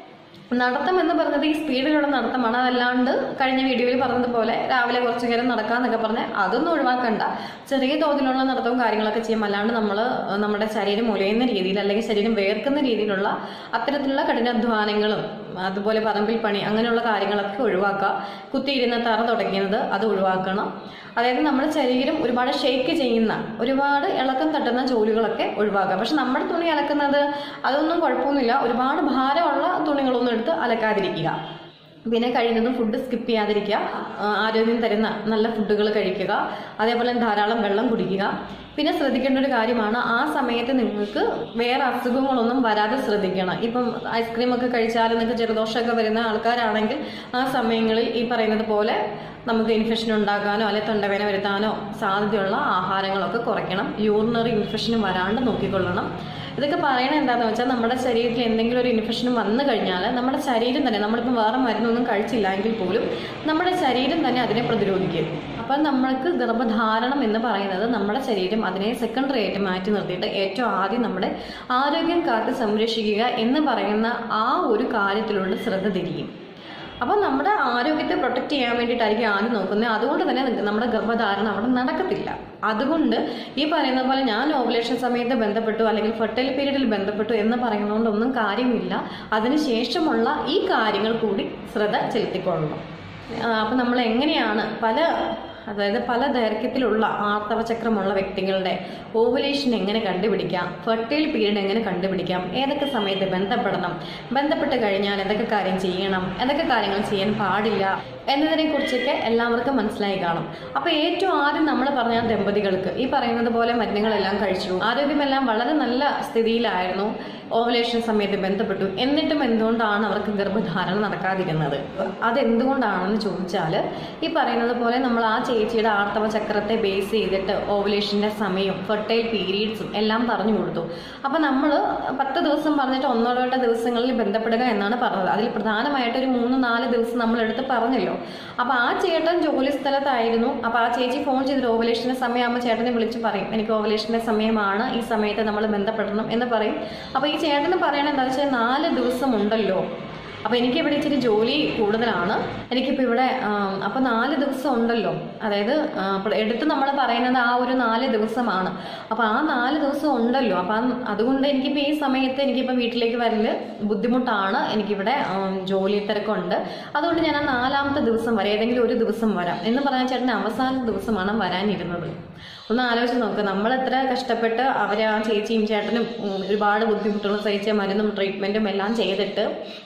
നടത്തം എന്ന് പറയുന്നത് ഈ സ്പീഡിലുള്ള നടത്തമാണ് അതല്ലാണ്ട് കഴിഞ്ഞ വീഡിയോയിൽ പറഞ്ഞതുപോലെ രാവിലെ കുറച്ചു നേരം നടക്കാന്നൊക്കെ പറഞ്ഞ് അതൊന്നും ഒഴിവാക്കണ്ട ചെറിയ തോതിലുള്ള നടത്തവും കാര്യങ്ങളൊക്കെ ചെയ്യും അല്ലാണ്ട് നമ്മൾ നമ്മുടെ ശരീരം മുലയുന്ന രീതിയിൽ അല്ലെങ്കിൽ ശരീരം വേർക്കുന്ന രീതിയിലുള്ള അത്തരത്തിലുള്ള കഠിനാധ്വാനങ്ങളും അതുപോലെ പറമ്പിൽ പണി അങ്ങനെയുള്ള കാര്യങ്ങളൊക്കെ ഒഴിവാക്കുക കുത്തിയിരുന്ന തറ തുടയ്ക്കുന്നത് അത് ഒഴിവാക്കണം അതായത് നമ്മുടെ ശരീരം ഒരുപാട് ഷേക്ക് ചെയ്യുന്ന ഒരുപാട് ഇളക്കം തട്ടുന്ന ജോലികളൊക്കെ ഒഴിവാക്കുക പക്ഷെ നമ്മുടെ തുണി അലക്കുന്നത് അതൊന്നും കുഴപ്പമൊന്നുമില്ല ഒരുപാട് ഭാരമുള്ള തുണികളൊന്നും എടുത്ത് അലക്കാതിരിക്കുക പിന്നെ കഴിയുന്നതും ഫുഡ് സ്കിപ്പ് ചെയ്യാതിരിക്കുക ആ, ആരോഗ്യം തരുന്ന നല്ല ഫുഡുകൾ കഴിക്കുക അതേപോലെ ധാരാളം വെള്ളം കുടിക്കുക പിന്നെ ശ്രദ്ധിക്കേണ്ട ഒരു കാര്യമാണ് ആ സമയത്ത് നിങ്ങൾക്ക് വേറെ അസുഖങ്ങളൊന്നും വരാതെ ശ്രദ്ധിക്കണം ഇപ്പം ഐസ്ക്രീം ഒക്കെ കഴിച്ചാൽ നിങ്ങൾക്ക് ജലദോഷമൊക്കെ വരുന്ന ആൾക്കാരാണെങ്കിൽ ആ സമയങ്ങളിൽ ഈ പറയുന്നത് പോലെ നമുക്ക് ഇൻഫെക്ഷൻ ഉണ്ടാക്കാനോ അല്ലെങ്കിൽ തൊണ്ടവേന വരുത്താനോ സാധ്യതയുള്ള ആഹാരങ്ങളൊക്കെ കുറയ്ക്കണം യൂറിനറി ഇൻഫെക്ഷൻ വരാണ്ട് നോക്കിക്കൊള്ളണം ഇതൊക്കെ പറയണത് എന്താണെന്ന് വെച്ചാൽ നമ്മുടെ ശരീരത്തിൽ എന്തെങ്കിലും ഒരു ഇൻഫെക്ഷൻ വന്നു കഴിഞ്ഞാൽ നമ്മുടെ ശരീരം തന്നെ നമ്മളിപ്പോൾ വേറെ മരുന്നൊന്നും കഴിച്ചില്ല എങ്കിൽ പോലും നമ്മുടെ ശരീരം തന്നെ അതിനെ പ്രതിരോധിക്കും അപ്പം നമ്മൾക്ക് ഗർഭധാരണം എന്ന് പറയുന്നത് നമ്മുടെ ശരീരം അതിനെ സെക്കൻഡറി ആയിട്ട് മാറ്റി നിർത്തിയിട്ട് ഏറ്റവും ആദ്യം നമ്മുടെ ആരോഗ്യം കാത്ത് സംരക്ഷിക്കുക എന്ന് പറയുന്ന ആ ഒരു കാര്യത്തിലുള്ള ശ്രദ്ധ തിരിയും അപ്പോൾ നമ്മുടെ ആരോഗ്യത്തെ പ്രൊട്ടക്ട് ചെയ്യാൻ വേണ്ടിയിട്ടായിരിക്കും ആദ്യം നോക്കുന്നത് അതുകൊണ്ട് തന്നെ നിങ്ങ- നമ്മുടെ ഗർഭധാരണം അവിടെ നടക്കത്തില്ല അതുകൊണ്ട് ഈ പറയുന്ന പോലെ ഞാൻ ഓവുലേഷൻ സമയത്ത് ബന്ധപ്പെട്ടു അല്ലെങ്കിൽ ഫെർട്ടൈൽ പീരീഡിൽ ബന്ധപ്പെട്ടു എന്ന് പറയുന്നതുകൊണ്ടൊന്നും കാര്യമില്ല അതിനുശേഷമുള്ള ഈ കാര്യങ്ങൾ കൂടി ശ്രദ്ധ ചെലുത്തിക്കൊള്ളണം അപ്പം നമ്മൾ എങ്ങനെയാണ് പല അതായത് പല ദൈർഘ്യത്തിലുള്ള ആർത്തവചക്രമുള്ള വ്യക്തികളുടെ ഓവുലേഷൻ എങ്ങനെ കണ്ടുപിടിക്കാം ഫെർട്ടൈൽ പീരീഡ് എങ്ങനെ കണ്ടുപിടിക്കാം ഏതൊക്കെ സമയത്ത് ബന്ധപ്പെടണം ബന്ധപ്പെട്ട് കഴിഞ്ഞാൽ എന്തൊക്കെ കാര്യം ചെയ്യണം എന്തൊക്കെ കാര്യങ്ങൾ ചെയ്യാൻ പാടില്ല എന്നതിനെ കുറിച്ചൊക്കെ എല്ലാവർക്കും മനസ്സിലായി കാണും അപ്പോൾ ഏറ്റവും ആദ്യം നമ്മൾ പറഞ്ഞ ദമ്പതികൾക്ക് ഈ പറയുന്നത് പോലെ മരുന്നുകളെല്ലാം കഴിച്ചു ആരോഗ്യമെല്ലാം വളരെ നല്ല സ്ഥിതിയിലായിരുന്നു ഓവുലേഷൻ സമയത്ത് ബന്ധപ്പെട്ടു എന്നിട്ടും എന്തുകൊണ്ടാണ് അവർക്ക് ഗർഭധാരണം നടക്കാതിരുന്നത് അതെന്തുകൊണ്ടാണെന്ന് ചോദിച്ചാൽ ഈ പറയുന്നത് പോലെ നമ്മൾ ആ ചേച്ചിയുടെ ആർത്തവ ചക്രത്തെ ബേസ് ചെയ്തിട്ട് ഓവുലേഷൻ്റെ സമയവും ഫെർട്ടൈൽ പീരീഡ്സും എല്ലാം പറഞ്ഞു കൊടുത്തു അപ്പോൾ നമ്മൾ പത്ത് ദിവസം പറഞ്ഞിട്ട് ഒന്നോടോട്ട ദിവസങ്ങളിൽ ബന്ധപ്പെടുക എന്നാണ് പറഞ്ഞത് അതിൽ പ്രധാനമായിട്ട് ഒരു മൂന്ന് നാല് ദിവസം നമ്മൾ എടുത്ത് പറഞ്ഞല്ലോ അപ്പോൾ ആ ചേട്ടൻ ജോലി സ്ഥലത്തായിരുന്നു അപ്പോൾ ആ ചേച്ചി ഫോൺ ചെയ്തിട്ട് ഓവുലേഷൻ്റെ സമയമാകുമ്പോൾ ചേട്ടനെ വിളിച്ച് പറയും എനിക്ക് ഓവുലേഷൻ്റെ സമയമാണ് ഈ സമയത്ത് നമ്മൾ ബന്ധപ്പെടണം എന്ന് പറയും അപ്പോൾ ഈ ചേട്ടന് പറയണത് എന്താ വെച്ചാൽ നാല് ദിവസം ഉണ്ടല്ലോ അപ്പോൾ എനിക്ക് ഇവിടെ ഇച്ചിരി ജോലി കൂടുതലാണ് എനിക്കിപ്പോൾ ഇവിടെ അപ്പോൾ നാല് ദിവസം ഉണ്ടല്ലോ അതായത് ആ, അപ്പോൾ എടുത്ത് നമ്മൾ പറയുന്നത് ആ ഒരു നാല് ദിവസമാണ് അപ്പോൾ ആ നാല് ദിവസം ഉണ്ടല്ലോ അപ്പം അതുകൊണ്ട് എനിക്കിപ്പോൾ ഈ സമയത്ത് എനിക്കിപ്പോൾ വീട്ടിലേക്ക് വരല് ബുദ്ധിമുട്ടാണ് എനിക്കിവിടെ ആ, ജോലി തിരക്കുണ്ട് അതുകൊണ്ട് ഞാൻ ആ നാലാമത്തെ ദിവസം വരെ ഏതെങ്കിലും ഒരു ദിവസം വരാം എന്ന് പറഞ്ഞാൽ ചേട്ടന് അവസാന ദിവസമാണ് വരാനിരുന്നത് ഒന്ന് ആലോചിച്ച് നോക്കുക നമ്മൾ എത്ര കഷ്ടപ്പെട്ട് അവരെ ആ ചേച്ചിയും ചേട്ടനും ഉം, ഒരുപാട് ബുദ്ധിമുട്ടുകൾ സഹിച്ച മരുന്നും ട്രീറ്റ്മെൻറ്റും എല്ലാം ചെയ്തിട്ട് ഈ പറയുന്ന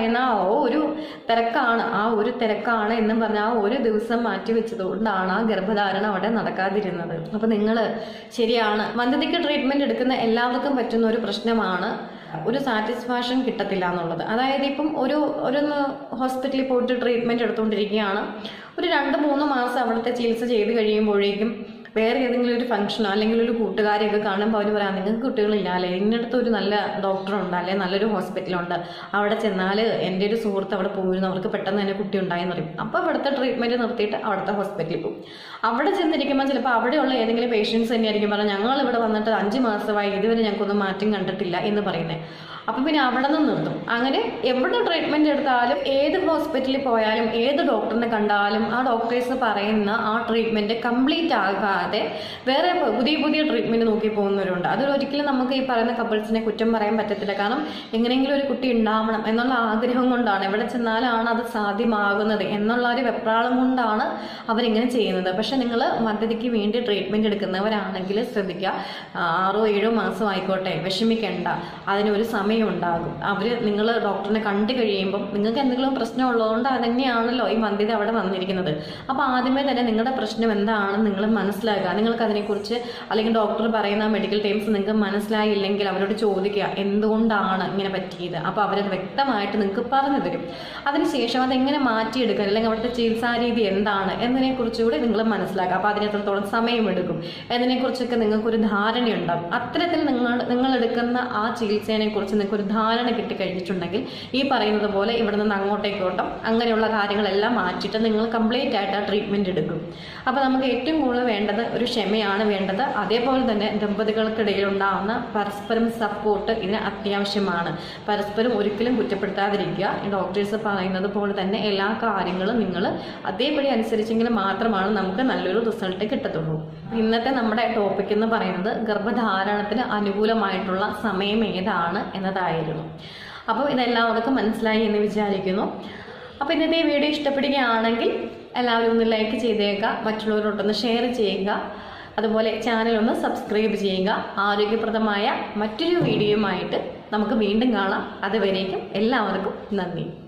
പറയുന്ന ആ ഒരു തിരക്കാണ് ആ ഒരു തിരക്കാണ് എന്നും പറഞ്ഞ ആ ഒരു ദിവസം മാറ്റി വെച്ചതുകൊണ്ടാണ് ആ ഗർഭധാരണം അവിടെ നടക്കാതിരുന്നത് അപ്പൊ നിങ്ങൾ ശരിയാണ് മന്ദതിക്ക് ട്രീറ്റ്മെന്റ് എടുക്കുന്ന എല്ലാവർക്കും പറ്റുന്ന ഒരു പ്രശ്നമാണ് ഒരു സാറ്റിസ്ഫാക്ഷൻ കിട്ടത്തില്ല എന്നുള്ളത് അതായത് ഇപ്പം ഒരു ഒരു ഹോസ്പിറ്റലിൽ പോയിട്ട് ട്രീറ്റ്മെന്റ് എടുത്തുകൊണ്ടിരിക്കുകയാണ് ഒരു രണ്ട് മൂന്ന് മാസം അവിടുത്തെ ചികിത്സ ചെയ്ത് കഴിയുമ്പോഴേക്കും വേറെ ഏതെങ്കിലും ഒരു ഫംഗ്ഷനോ അല്ലെങ്കിൽ ഒരു കൂട്ടുകാരെയൊക്കെ കാണുമ്പോൾ അവർ പറയാം നിങ്ങൾക്ക് കുട്ടികളില്ല അല്ലേ ഇന്നടുത്ത് ഒരു നല്ല ഡോക്ടറുണ്ട് അല്ലെ നല്ലൊരു ഹോസ്പിറ്റലുണ്ട് അവിടെ ചെന്നാൽ എൻ്റെ ഒരു സുഹൃത്ത് അവിടെ പോയിരുന്നു അവർക്ക് പെട്ടെന്ന് തന്നെ കുട്ടി ഉണ്ടായെന്ന് പറയും അപ്പോൾ ഇവിടുത്തെ ട്രീറ്റ്മെൻറ്റ് നിർത്തിയിട്ട് അവിടുത്തെ ഹോസ്പിറ്റലിൽ പോകും അവിടെ ചെന്നിരിക്കുമ്പോൾ ചിലപ്പോൾ അവിടെയുള്ള ഏതെങ്കിലും പേഷ്യൻസ് തന്നെയായിരിക്കും പറഞ്ഞാൽ ഞങ്ങൾ ഇവിടെ വന്നിട്ട് അഞ്ച് മാസമായി ഇതുവരെ ഞങ്ങൾക്കൊന്നും മാറ്റം കണ്ടിട്ടില്ല എന്ന് പറയുന്നത് അപ്പം പിന്നെ അവിടെ നിന്ന് നിർത്തും അങ്ങനെ എവിടെ ട്രീറ്റ്മെന്റ് എടുത്താലും ഏത് ഹോസ്പിറ്റലിൽ പോയാലും ഏത് ഡോക്ടറിനെ കണ്ടാലും ആ ഡോക്ടേഴ്സ് പറയുന്ന ആ ട്രീറ്റ്മെന്റ് കംപ്ലീറ്റ് ആകാതെ വേറെ പുതിയ പുതിയ ട്രീറ്റ്മെന്റ് നോക്കി പോകുന്നവരുണ്ട് അതിൽ ഒരിക്കലും നമുക്ക് ഈ പറയുന്ന കപ്പിൾസിനെ കുറ്റം പറയാൻ പറ്റത്തില്ല കാരണം എങ്ങനെയെങ്കിലും ഒരു കുട്ടി ഉണ്ടാവണം എന്നുള്ള ആഗ്രഹം കൊണ്ടാണ് എവിടെ ചെന്നാലാണ് അത് സാധ്യമാകുന്നത് എന്നുള്ള ഒരു വെപ്രാളം കൊണ്ടാണ് അവരിങ്ങനെ ചെയ്യുന്നത് പക്ഷെ നിങ്ങൾ മദ്യതയ്ക്ക് വേണ്ടി ട്രീറ്റ്മെന്റ് എടുക്കുന്നവരാണെങ്കിൽ ശ്രദ്ധിക്കുക ആറോ ഏഴോ മാസം ആയിക്കോട്ടെ വിഷമിക്കേണ്ട അതിനൊരു സമയം ഉണ്ടാകും അവർ നിങ്ങൾ ഡോക്ടറിനെ കണ്ടു കഴിയുമ്പം നിങ്ങൾക്ക് എന്തെങ്കിലും പ്രശ്നം ഉള്ളതുകൊണ്ട് തന്നെയാണല്ലോ ഈ മന്ദിത അവിടെ വന്നിരിക്കുന്നത് അപ്പോൾ ആദ്യമേ തന്നെ നിങ്ങളുടെ പ്രശ്നം എന്താണെന്ന് നിങ്ങൾ മനസ്സിലാക്കുക നിങ്ങൾക്ക് അതിനെക്കുറിച്ച് അല്ലെങ്കിൽ ഡോക്ടർ പറയുന്ന മെഡിക്കൽ ടേംസ് നിങ്ങൾക്ക് മനസ്സിലായില്ലെങ്കിൽ അവരോട് ചോദിക്കുക എന്തുകൊണ്ടാണ് ഇങ്ങനെ പറ്റിയത് അപ്പോൾ അവരത് വ്യക്തമായിട്ട് നിങ്ങൾക്ക് പറഞ്ഞു തരും അതിനുശേഷം അതെങ്ങനെ മാറ്റിയെടുക്കാൻ അല്ലെങ്കിൽ അവിടുത്തെ ചികിത്സാ രീതി എന്താണ് എന്നതിനെക്കുറിച്ചുകൂടി നിങ്ങൾ മനസ്സിലാക്കുക അപ്പോൾ അതിന് എത്രത്തോളം സമയമെടുക്കും എന്നതിനെക്കുറിച്ചൊക്കെ നിങ്ങൾക്കൊരു ധാരണയുണ്ടാകും അത്തരത്തിൽ നിങ്ങൾ നിങ്ങൾ എടുക്കുന്ന ആ ചികിത്സയെ കുറിച്ച് നിങ്ങൾക്ക് ഒരു ധാരണ കിട്ടിക്കഴിഞ്ഞിട്ടുണ്ടെങ്കിൽ ഈ പറയുന്നത് പോലെ ഇവിടെ നിന്ന് അങ്ങോട്ടേക്കോട്ടം അങ്ങനെയുള്ള കാര്യങ്ങളെല്ലാം മാറ്റിയിട്ട് നിങ്ങൾ കംപ്ലീറ്റ് ആയിട്ട് ആ ട്രീറ്റ്മെന്റ് എടുക്കും അപ്പോൾ നമുക്ക് ഏറ്റവും കൂടുതൽ വേണ്ടത് ഒരു ക്ഷമയാണ് വേണ്ടത് അതേപോലെ തന്നെ ദമ്പതികൾക്കിടയിൽ ഉണ്ടാകുന്ന പരസ്പരം സപ്പോർട്ട് ഇതിന് അത്യാവശ്യമാണ് പരസ്പരം ഒരിക്കലും കുറ്റപ്പെടുത്താതിരിക്കുക ഡോക്ടേഴ്സ് പറയുന്നത് പോലെ തന്നെ എല്ലാ കാര്യങ്ങളും നിങ്ങൾ അതേപടി അനുസരിച്ചെങ്കിൽ മാത്രമാണ് നമുക്ക് നല്ലൊരു റിസൾട്ട് കിട്ടത്തുള്ളൂ ഇന്നത്തെ നമ്മുടെ ടോപ്പിക് എന്ന് പറയുന്നത് ഗർഭധാരണത്തിന് അനുകൂലമായിട്ടുള്ള സമയം ഏതാണ് എന്നതായിരുന്നു അപ്പോൾ ഇതെല്ലാവർക്കും മനസ്സിലായി എന്ന് വിചാരിക്കുന്നു അപ്പോൾ ഇന്നത്തെ ഈ വീഡിയോ ഇഷ്ടപ്പെടുകയാണെങ്കിൽ എല്ലാവരും ഒന്ന് ലൈക്ക് ചെയ്തേക്കുക മറ്റുള്ളവരോടൊന്ന് ഷെയർ ചെയ്യുക അതുപോലെ ചാനൽ ഒന്ന് സബ്സ്ക്രൈബ് ചെയ്യുക ആരോഗ്യപ്രദമായ മറ്റൊരു വീഡിയോയുമായിട്ട് നമുക്ക് വീണ്ടും കാണാം അതുവരേക്കും എല്ലാവർക്കും നന്ദി